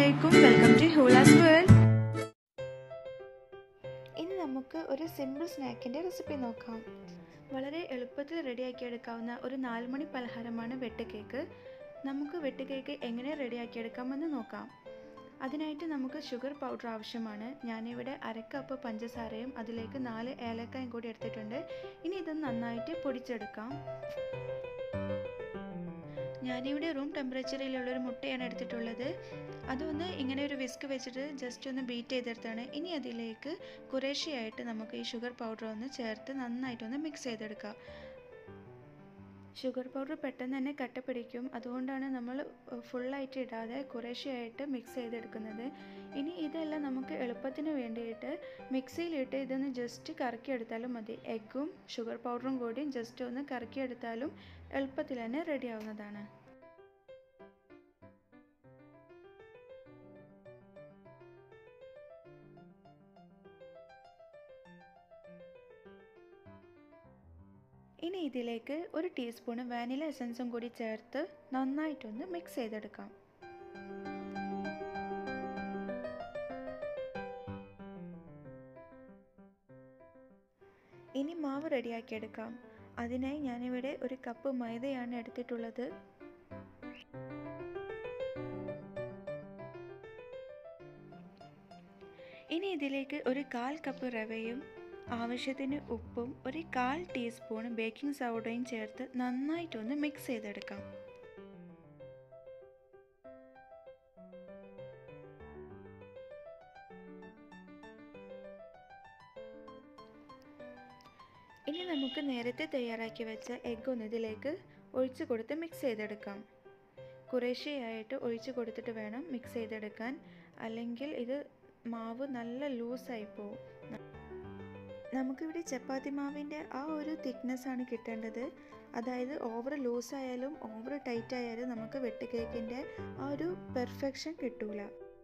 അലൈക്കും welcome to ഹൂലാസ് world ഇനി നമുക്ക് ഒരു സിമ്പിൾ സ്നാക്കിൻ്റെ റെസിപ്പി നോക്കാം വളരെ എളുപ്പത്തിൽ റെഡിയാക്കിയെടുക്കാവുന്ന ഒരു നാലുമണി പലഹാരമാണ് വെട്ട് കേക്ക് നമുക്ക് വെട്ട് കേക്ക് എങ്ങനെ റെഡിയാക്കിയെടുക്കാമെന്ന് നോക്കാം അതിനായിട്ട് നമുക്ക് ഷുഗർ പൗഡർ ആവശ്യമാണ് ഞാനിവിടെ അര കപ്പ് പഞ്ചസാരയും അതിലേക്ക് നാല് ഏലക്കായും കൂടി എടുത്തിട്ടുണ്ട് ഇനി ഇത് നന്നായിട്ട് പൊടിച്ചെടുക്കാം ഞാനിവിടെ റൂം ടെമ്പറേച്ചറിലുള്ളൊരു മുട്ടയാണ് എടുത്തിട്ടുള്ളത് അതൊന്ന് ഇങ്ങനെ ഒരു വിസ്ക് വെച്ചിട്ട് ജസ്റ്റ് ഒന്ന് ബീറ്റ് ചെയ്തെടുത്താണ് ഇനി അതിലേക്ക് കുറേശ്ശെയായിട്ട് നമുക്ക് ഈ ഷുഗർ പൗഡർ ഒന്ന് ചേർത്ത് നന്നായിട്ടൊന്ന് മിക്സ് ചെയ്തെടുക്കാം ഷുഗർ പൗഡർ പെട്ടെന്ന് തന്നെ കട്ട പിടിക്കും അതുകൊണ്ടാണ് നമ്മൾ ഫുള്ളായിട്ട് ഇടാതെ കുറേശ്ശെയായിട്ട് മിക്സ് ചെയ്തെടുക്കുന്നത് ഇനി ഇതെല്ലാം നമുക്ക് എളുപ്പത്തിന് വേണ്ടിയിട്ട് മിക്സിയിലിട്ട് ഇതൊന്ന് ജസ്റ്റ് കറക്കിയെടുത്താലും മതി എഗ്ഗും ഷുഗർ പൗഡറും കൂടി ജസ്റ്റ് ഒന്ന് കറക്കിയെടുത്താലും എളുപ്പത്തിൽ തന്നെ റെഡി ആവുന്നതാണ് ഇനി ഇതിലേക്ക് ഒരു ടീസ്പൂൺ വാനില എസൻസും കൂടി ചേർത്ത് നന്നായിട്ടൊന്ന് മിക്സ് ചെയ്തെടുക്കാം ഇനി മാവ് റെഡിയാക്കിയെടുക്കാം അതിനായി ഞാനിവിടെ ഒരു കപ്പ് മൈദയാണ് എടുത്തിട്ടുള്ളത് ഇനി ഇതിലേക്ക് ഒരു കാൽ കപ്പ് റവയും ആവശ്യത്തിന് ഉപ്പും ഒരു കാൽ ടീസ്പൂൺ ബേക്കിംഗ് സോഡയും ചേർത്ത് നന്നായിട്ടൊന്ന് മിക്സ് ചെയ്തെടുക്കാം ഇനി നമുക്ക് നേരത്തെ തയ്യാറാക്കി വെച്ച എഗ്ഗ് ഒന്ന് ഇതിലേക്ക് ഒഴിച്ചു കൊടുത്ത് മിക്സ് ചെയ്തെടുക്കാം കുറേശ്ശെയായിട്ട് ഒഴിച്ചു കൊടുത്തിട്ട് വേണം മിക്സ് ചെയ്തെടുക്കാൻ അല്ലെങ്കിൽ ഇത് മാവ് നല്ല ലൂസായി പോവും നമുക്കിവിടെ ചപ്പാത്തി മാവിൻ്റെ ആ ഒരു തിക്നെസ് ആണ് കിട്ടേണ്ടത് അതായത് ഓവർ ലൂസ് ആയാലും ഓവർ ടൈറ്റ് ആയാലും നമുക്ക് വെട്ട് കേക്കിൻ്റെ ആ ഒരു പെർഫെക്ഷൻ കിട്ടൂല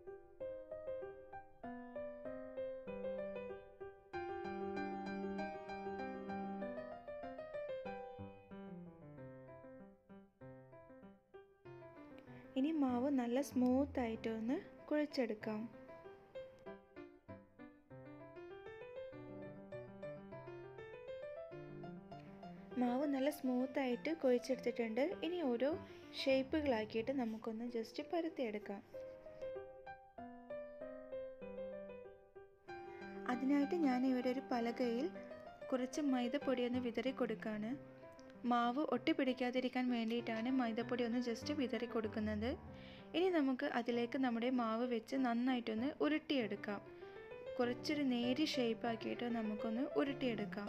ഇനി മാവ് നല്ല സ്മൂത്ത് ആയിട്ട് ഒന്ന് കുഴച്ചെടുക്കാം മാവ് നല്ല സ്മൂത്ത് ആയിട്ട് കുഴച്ചെടുത്തിട്ടുണ്ട് ഇനി ഓരോ ഷേപ്പുകളാക്കിയിട്ട് നമുക്കൊന്ന് ജസ്റ്റ് പരത്തിയെടുക്കാം അതിനായിട്ട് ഞാൻ ഇവിടെ ഒരു പലകയിൽ കുറച്ച് മൈദപ്പൊടി ഒന്ന് വിതറി കൊടുക്കുകയാണ് മാവ് ഒട്ടിപ്പിടിക്കാതിരിക്കാൻ വേണ്ടിയിട്ടാണ് മൈദപ്പൊടി ഒന്ന് ജസ്റ്റ് വിതറി കൊടുക്കുന്നത് ഇനി നമുക്ക് അതിലേക്ക് നമ്മുടെ മാവ് വെച്ച് നന്നായിട്ടൊന്ന് ഉരുട്ടിയെടുക്കാം കുറച്ചൊരു നേരി ഷേപ്പാക്കിയിട്ട് നമുക്കൊന്ന് ഉരുട്ടിയെടുക്കാം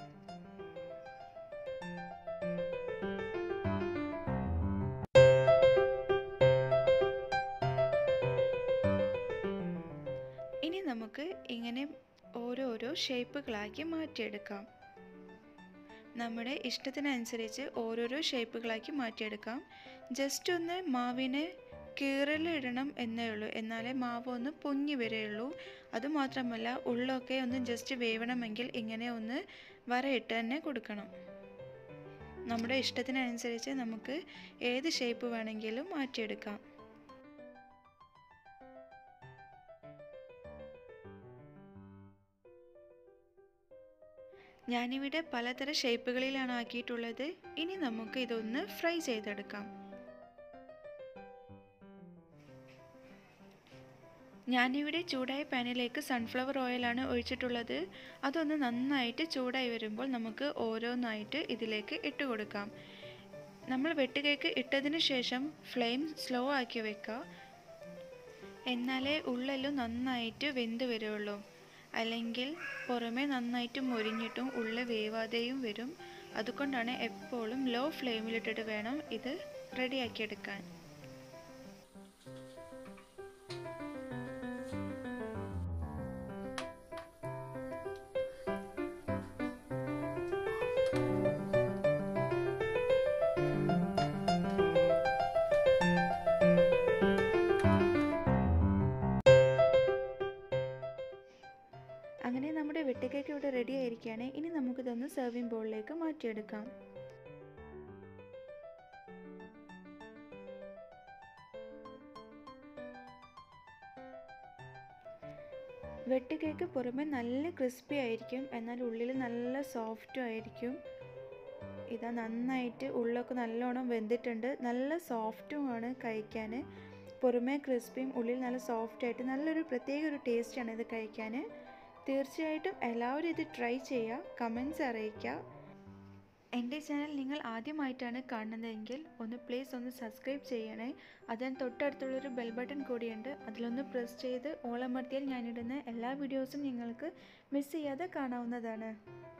ഇനി നമുക്ക് ഇങ്ങനെ ഓരോരോ ഷേപ്പുകളാക്കി മാറ്റിയെടുക്കാം നമ്മുടെ ഇഷ്ടത്തിനനുസരിച്ച് ഓരോരോ ഷേപ്പുകളാക്കി മാറ്റിയെടുക്കാം ജസ്റ്റ് ഒന്ന് മാവിനെ കീറലിടണം എന്നേ ഉള്ളൂ എന്നാലേ മാവ് ഒന്ന് പൊങ്ങി വരികയുള്ളൂ അതുമാത്രമല്ല ഉള്ളൊക്കെ ഒന്ന് ജസ്റ്റ് വേവണമെങ്കിൽ ഇങ്ങനെ ഒന്ന് വരയിട്ട് തന്നെ കൊടുക്കണം നമ്മുടെ ഇഷ്ടത്തിനനുസരിച്ച് നമുക്ക് ഏത് ഷേപ്പ് വേണമെങ്കിലും മാറ്റിയെടുക്കാം ഞാനിവിടെ പലതരം ഷേപ്പുകളിലാണ് ആക്കിയിട്ടുള്ളത് ഇനി നമുക്ക് ഇതൊന്ന് ഫ്രൈ ചെയ്തെടുക്കാം ഞാനിവിടെ ചൂടായ പാനിലേക്ക് സൺഫ്ലവർ ഓയിലാണ് ഒഴിച്ചിട്ടുള്ളത് അതൊന്ന് നന്നായിട്ട് ചൂടായി വരുമ്പോൾ നമുക്ക് ഓരോന്നായിട്ട് ഇതിലേക്ക് ഇട്ട് കൊടുക്കാം നമ്മൾ വെട്ടുകേക്ക് ഇട്ടതിന് ശേഷം ഫ്ലെയിം സ്ലോ ആക്കി വെക്കുക എന്നാലേ ഉള്ളെല്ലാം നന്നായിട്ട് വെന്ത് വരുള്ളൂ അല്ലെങ്കിൽ പുറമേ നന്നായിട്ട് മുരിഞ്ഞിട്ടും ഉള്ളിൽ വേവാതെയും വരും അതുകൊണ്ടാണ് എപ്പോഴും ലോ ഫ്ലെയിമിലിട്ടിട്ട് വേണം ഇത് റെഡിയാക്കിയെടുക്കാൻ അങ്ങനെ നമ്മുടെ വെട്ടുകേക്ക് ഇവിടെ റെഡി ആയിരിക്കുകയാണ് ഇനി നമുക്കിതൊന്ന് സെർവിങ് ബോളിലേക്ക് മാറ്റിയെടുക്കാം വെട്ട് കേക്ക് പുറമെ നല്ല ക്രിസ്പി ആയിരിക്കും എന്നാൽ ഉള്ളിൽ നല്ല സോഫ്റ്റും ആയിരിക്കും ഇതാ നന്നായിട്ട് ഉള്ളൊക്കെ നല്ലോണം വെന്തിട്ടുണ്ട് നല്ല സോഫ്റ്റുമാണ് കഴിക്കാൻ പുറമേ ക്രിസ്പിയും ഉള്ളിൽ നല്ല സോഫ്റ്റ് ആയിട്ട് നല്ലൊരു പ്രത്യേക ഒരു ടേസ്റ്റാണ് ഇത് കഴിക്കാൻ തീർച്ചയായിട്ടും എല്ലാവരും ഇത് ട്രൈ ചെയ്യുക കമൻസ് അറിയിക്കുക എൻ്റെ ചാനൽ നിങ്ങൾ ആദ്യമായിട്ടാണ് കാണുന്നതെങ്കിൽ ഒന്ന് പ്ലീസ് ഒന്ന് സബ്സ്ക്രൈബ് ചെയ്യണേ അതിന് തൊട്ടടുത്തുള്ളൊരു ബെൽ ബട്ടൺ കൂടിയുണ്ട് അതിലൊന്ന് പ്രസ് ചെയ്ത് ഓളമർത്തിയാൽ ഞാനിടുന്ന എല്ലാ വീഡിയോസും നിങ്ങൾക്ക് മിസ് ചെയ്യാതെ കാണാവുന്നതാണ്